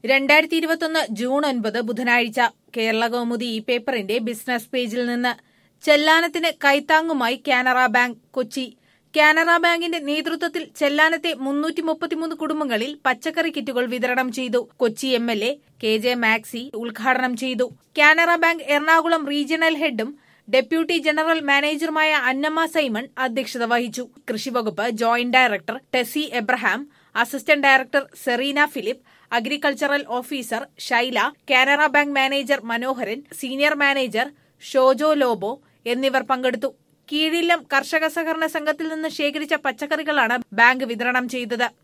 രണ്ടായിരത്തി ഇരുപത്തൊന്ന് ജൂൺ ഒൻപത് ബുധനാഴ്ച കേരള കൗമുദി ഈ പേപ്പറിന്റെ ബിസിനസ് പേജിൽ നിന്ന് ചെല്ലാനത്തിന് കൈത്താങ്ങുമായി കാനറ ബാങ്ക് കൊച്ചി കാനറ ബാങ്കിന്റെ നേതൃത്വത്തിൽ ചെല്ലാനത്തെ മുന്നൂറ്റി മുപ്പത്തിമൂന്ന് കുടുംബങ്ങളിൽ പച്ചക്കറി കിറ്റുകൾ വിതരണം ചെയ്തു Kochi M L A K J Maxy ഉദ്ഘാടനം ചെയ്തു കാനറ ബാങ്ക് എറണാകുളം റീജിയണൽ ഹെഡും ഡെപ്യൂട്ടി ജനറൽ മാനേജറുമായ അന്നമ്മ സൈമൺ അധ്യക്ഷത വഹിച്ചു കൃഷിവകുപ്പ് joint director Tessy Abraham assistant director Sereena Philip agricultural officer Shaila Canara bank manager Manoharan senior manager Shojo Lobo എന്നിവർ പങ്കെടുത്തു കീഴില്ലം കർഷക സഹകരണ സംഘത്തിൽ നിന്ന് ശേഖരിച്ച പച്ചക്കറികളാണ് ബാങ്ക് വിതരണം ചെയ്തത്